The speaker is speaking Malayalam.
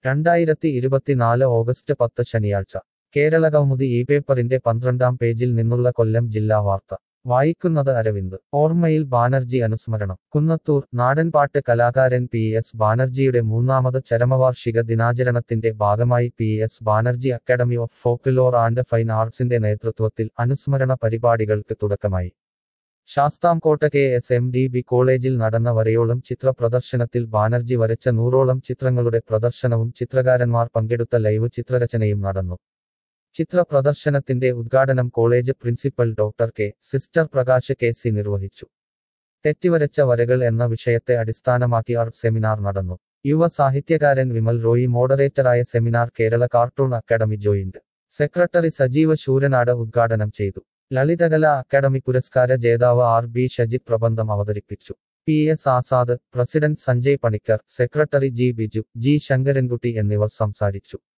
രണ്ടായിരത്തി ഇരുപത്തിനാല് ഓഗസ്റ്റ് പത്ത് ശനിയാഴ്ച കേരള കൗമുദി ഈ പേപ്പറിന്റെ പന്ത്രണ്ടാം പേജിൽ നിന്നുള്ള കൊല്ലം ജില്ലാ വാർത്ത വായിക്കുന്നത് അരവിന്ദ് ഓർമ്മയിൽ ബാനർജി അനുസ്മരണം കുന്നത്തൂർ നാടൻപാട്ട് കലാകാരൻ പി എസ് ബാനർജിയുടെ മൂന്നാമത് ചരമവാർഷിക ദിനാചരണത്തിന്റെ ഭാഗമായി P S Banerjee academy of folklore and fine ആർട്സിന്റെ നേതൃത്വത്തിൽ അനുസ്മരണ പരിപാടികൾക്ക് തുടക്കമായി Sasthamkotta K S M D B കോളേജിൽ നടന്ന വരെയോളം ചിത്ര പ്രദർശനത്തിൽ ബാനർജി വരച്ച നൂറോളം ചിത്രങ്ങളുടെ പ്രദർശനവും ചിത്രകാരന്മാർ പങ്കെടുത്ത ലൈവ് ചിത്രരചനയും നടന്നു ചിത്ര പ്രദർശനത്തിന്റെ ഉദ്ഘാടനം college principal doctor K sister Prakash K C നിർവഹിച്ചു തെറ്റിവരച്ച വരകൾ എന്ന വിഷയത്തെ അടിസ്ഥാനമാക്കി ആർട്ട് സെമിനാർ നടന്നു യുവ സാഹിത്യകാരൻ വിമൽ റോയി മോഡറേറ്ററായ seminar Kerala cartoon academy joint secretary Sajeev Sooranad ഉദ്ഘാടനം ചെയ്തു ലളിതകല അക്കാദമി പുരസ്കാര ജേതാവ് ആർ ബി ഷജിത് പ്രബന്ധം അവതരിപ്പിച്ചു P S Azad president Sanjay Panicker secretary G Biju G Sankarankutty എന്നിവർ സംസാരിച്ചു